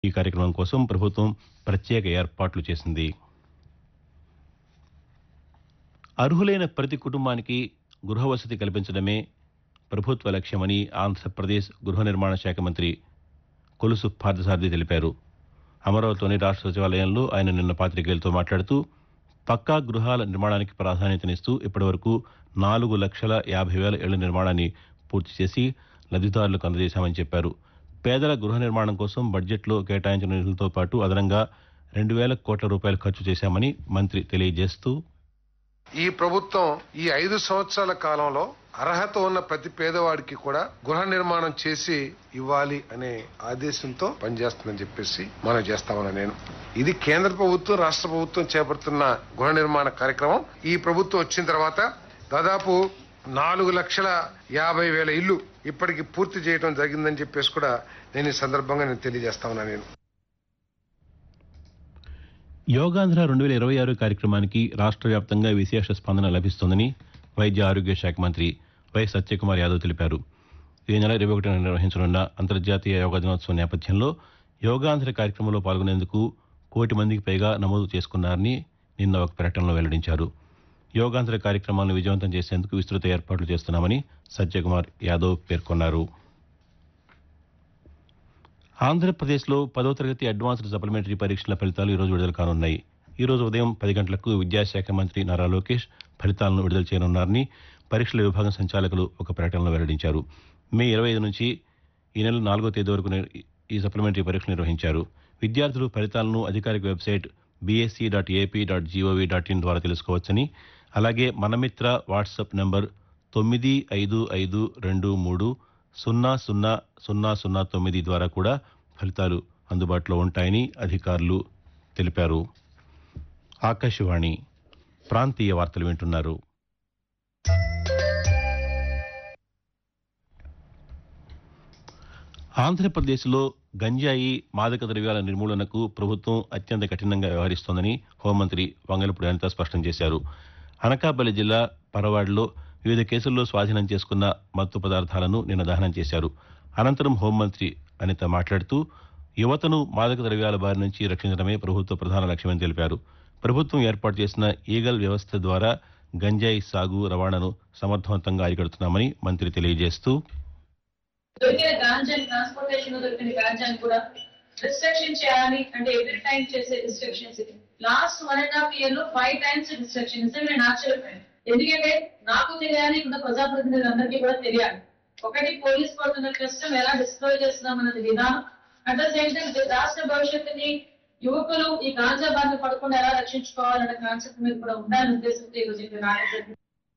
ఈ కార్యక్రమం కోసం ప్రభుత్వం ప్రత్యేక ఏర్పాట్లు చేసింది అర్హులైన ప్రతి కుటుంబానికి గృహ వసతి కల్పించడమే ప్రభుత్వ లక్ష్యమని ఆంధ్రప్రదేశ్ గృహ నిర్మాణ శాఖ మంత్రి కొలుసు పార్థసారథి తెలిపారు అమరావతిలోని రాష్ట్ర సచివాలయంలో ఆయన నిన్న పాతికేయులతో మాట్లాడుతూ పక్కా గృహాల నిర్మాణానికి ప్రాధాన్యతనిస్తూ ఇప్పటివరకు నాలుగు లక్షల యాభై వేల ఇళ్ల నిర్మాణాన్ని పూర్తి చేసి లబ్ధిదారులకు అందజేశామని చెప్పారు పేదల గృహ నిర్మాణం కోసం బడ్జెట్లో కేటాయించిన నిధులతో పాటు అదనంగా రెండు వేల కోట్ల రూపాయలు ఖర్చు చేశామని మంత్రి తెలియజేస్తూ ఈ ప్రభుత్వం ఈ ఐదు సంవత్సరాల కాలంలో అర్హత ఉన్న ప్రతి పేదవాడికి కూడా గృహ నిర్మాణం చేసి ఇవ్వాలి అనే ఆదేశంతో పనిచేస్తుందని చెప్పేసి మనం చేస్తామని నేను ఇది కేంద్ర ప్రభుత్వం రాష్ట్ర ప్రభుత్వం చేపడుతున్న గృహ నిర్మాణ కార్యక్రమం ఈ ప్రభుత్వం వచ్చిన తర్వాత దాదాపు నాలుగు లక్షల యాభై వేల ఇల్లు ఇప్పటికి పూర్తి చేయడం జరిగిందని చెప్పేసి కూడా నేను ఈ సందర్భంగా నేను తెలియజేస్తా ఉన్నా నేను యోగాంధ్ర రెండు వేల ఇరవై ఆరు కార్యక్రమానికి రాష్ట్ర వ్యాప్తంగా విశేష స్పందన లభిస్తోందని వైద్య ఆరోగ్య శాఖ మంత్రి వై సత్యకుమార్ యాదవ్ తెలిపారు ఈ నెల ఇరవై ఒకటిన నిర్వహించనున్న అంతర్జాతీయ యోగా దినోత్సవం నేపథ్యంలో యోగాంధ్ర కార్యక్రమంలో పాల్గొనేందుకు కోటి మందికి పైగా నమోదు చేసుకున్నారని నిన్న ఒక ప్రకటనలో వెల్లడించారు యోగాంధ్ర కార్యక్రమాలను విజయవంతం చేసేందుకు విస్తృత ఏర్పాట్లు చేస్తున్నామని సత్యకుమార్ యాదవ్ పేర్కొన్నారు ఆంధ్రప్రదేశ్లో పదో తరగతి అడ్వాన్స్డ్ సప్లిమెంటరీ పరీక్షల ఫలితాలు ఈరోజు విడుదల కానున్నాయి ఈ రోజు ఉదయం పది గంటలకు విద్యాశాఖ మంత్రి నారా లోకేష్ ఫలితాలను విడుదల చేయనున్నారని పరీక్షల విభాగం సంచాలకులు ఒక ప్రకటనలో వెల్లడించారు మే ఇరవై ఐదు నుంచి ఈ నెల నాలుగో తేదీ వరకు నిర్- ఈ సప్లిమెంటరీ పరీక్షలు నిర్వహించారు విద్యార్థులు ఫలితాలను అధికారిక website BSC dot AP dot G O V dot in ద్వారా తెలుసుకోవచ్చని అలాగే మనమిత్ర వాట్సాప్ నంబర్ తొమ్మిది ఐదు ఐదు రెండు మూడు సున్నా సున్నా సున్నా సున్నా తొమ్మిది ద్వారా కూడా ఫలితాలు అందుబాటులో ఉంటాయని అధికారులు తెలిపారు ఆకాశవాణి ప్రాంతీయ వార్తలు వింటున్నారు ఆంధ్రప్రదేశ్లో గంజాయి మాదక ద్రవ్యాల నిర్మూలనకు ప్రభుత్వం అత్యంత కఠినంగా వ్యవహరిస్తోందని హోంమంత్రి వంగలపూడి అనిత స్పష్టం చేశారు అనకాపల్లి జిల్లా పరవాడలో వివిధ కేసుల్లో స్వాధీనం చేసుకున్న మత్తు పదార్థాలను నిన్న దహనం చేశారు అనంతరం హోంమంత్రి అనిత మాట్లాడుతూ యువతను మాదక ద్రవ్యాల బారి నుంచి రక్షించడమే ప్రభుత్వ ప్రధాన లక్ష్యమని తెలిపారు ప్రభుత్వం ఏర్పాటు చేసిన ఈగల్ వ్యవస్థ ద్వారా గంజాయి సాగు రవాణాను సమర్థవంతంగా అరికడుతున్నామని మంత్రి తెలియజేస్తూ దొరికిన గాంజాని ట్రాన్స్పోర్టేషన్ దొరికిన గాంజాని కూడా రిస్ట్రిక్షన్ చేయాలి అంటే ఎవ్రీ టైం చేసే రిస్ట్రిక్షన్స్ ఇది last one and half year లో ఫైవ్ టైమ్స్ రిస్ట్రిక్షన్ ఇస్తే నేను ఆశ్చర్యపోయాను ఎందుకంటే నాకు తెలియాలి ఇక్కడ ప్రజాప్రతినిధులందరికీ కూడా తెలియాలి ఒకటి పోలీస్ పడుతున్న కష్టం ఎలా డిస్ప్లోయ్ చేస్తున్నాం అన్నది విధానం అట్ ద సేమ్ టైం రాష్ట్ర భవిష్యత్తుని యువకులు ఈ గాంజా బారిన పడకుండా ఎలా రక్షించుకోవాలన్న కాన్సెప్ట్ మీద కూడా ఉండాలనే ఉద్దేశంతో ఈరోజు ఇక్కడ రావడం జరిగింది.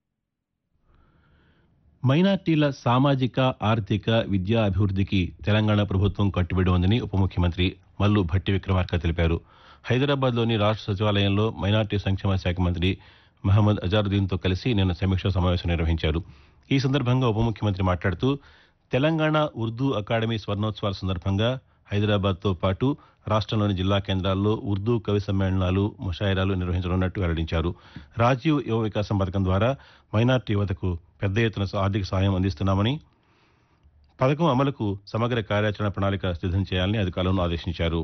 మైనార్టీల సామాజిక ఆర్థిక విద్యా అభివృద్ధికి తెలంగాణ ప్రభుత్వం కట్టుబడి ఉందని ఉప ముఖ్యమంత్రి మల్లు భట్టి విక్రమార్క తెలిపారు హైదరాబాద్లోని రాష్ట్ర సచివాలయంలో మైనార్టీ సంక్షేమ శాఖ మంత్రి మహమ్మద్ అజారుద్దీన్తో కలిసి నిన్న సమీక్షా సమావేశం నిర్వహించారు ఈ సందర్భంగా ఉప ముఖ్యమంత్రి మాట్లాడుతూ తెలంగాణ ఉర్దూ అకాడమీ స్వర్ణోత్సవాల సందర్భంగా హైదరాబాద్తో పాటు రాష్ట్రంలోని జిల్లా కేంద్రాల్లో ఉర్దూ కవి సమ్మేళనాలు ముషాయిరాలు నిర్వహించనున్నట్టు వెల్లడించారు రాజీవ్ యువ వికాసం పథకం ద్వారా మైనార్టీ యువతకు పెద్ద ఎత్తున ఆర్థిక సాయం అందిస్తున్నామని పథకం అమలుకు సమగ్ర కార్యాచరణ ప్రణాళిక సిద్దం చేయాలని అధికారులను ఆదేశించారు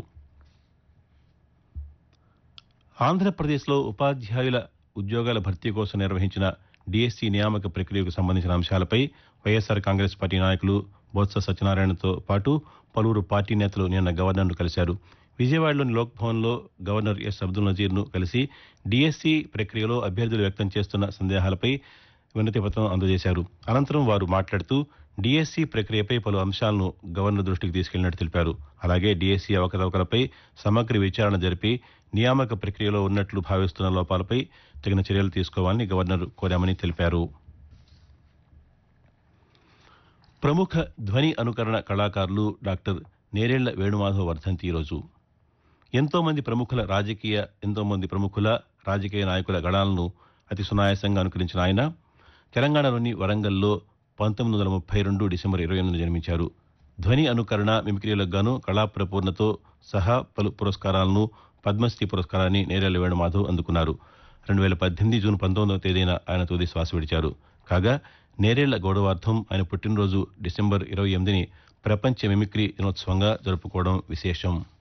ఆంధ్రప్రదేశ్లో ఉపాధ్యాయుల ఉద్యోగాల భర్తీ కోసం నిర్వహించిన డిఎస్సి నియామక ప్రక్రియకు సంబంధించిన అంశాలపై వైఎస్సార్ కాంగ్రెస్ పార్టీ నాయకులు బొత్స సత్యనారాయణతో పాటు పలువురు పార్టీ నేతలు నిన్న గవర్నర్ను కలిశారు విజయవాడలోని లోక్భవన్లో గవర్నర్ ఎస్ అబ్దుల్ నజీర్ను కలిసి డిఎస్సి ప్రక్రియలో అభ్యర్థులు వ్యక్తం చేస్తున్న సందేహాలపై వినతి పత్రం అందజేశారు అనంతరం వారు మాట్లాడుతూ డిఎస్సి ప్రక్రియపై పలు అంశాలను గవర్నర్ దృష్టికి తీసుకెళ్లినట్టు తెలిపారు అలాగే డిఎస్సి అవకతవకలపై సమగ్ర విచారణ జరిపి నియామక ప్రక్రియలో ఉన్నట్లు భావిస్తున్న లోపాలపై తగిన చర్యలు తీసుకోవాలని గవర్నర్ కోరామని తెలిపారు ప్రముఖ ధ్వని అనుకరణ కళాకారులు డాక్టర్ నేరేళ్ల వేణుమాధవ్ వర్ధంతి ఈరోజు ఎంతో మంది ప్రముఖుల రాజకీయ ఎంతో మంది ప్రముఖుల రాజకీయ నాయకుల గణాలను అతి సునాయాసంగా అనుకరించిన ఆయన తెలంగాణలోని వరంగల్లో పంతొమ్మిది వందల ముప్పై రెండు డిసెంబర్ ఇరవై ఎనిమిది జన్మించారు ధ్వని అనుకరణ మిమిక్రీలకు గాను కళాప్రపూర్ణతో సహా పలు పురస్కారాలను పద్మశ్రీ పురస్కారాన్ని నేరేళ్ల వేణుమాధవ్ అందుకున్నారు రెండు వేల పద్దెనిమిది జూన్ పంతొమ్మిదవ తేదీన ఆయన తుది శ్వాస విడిచారు కాగా నేరేళ్ల గౌరవార్థం ఆయన పుట్టినరోజు డిసెంబర్ ఇరవై ఎనిమిదిని ప్రపంచ మిమిక్రీ దినోత్సవంగా జరుపుకోవడం విశేషం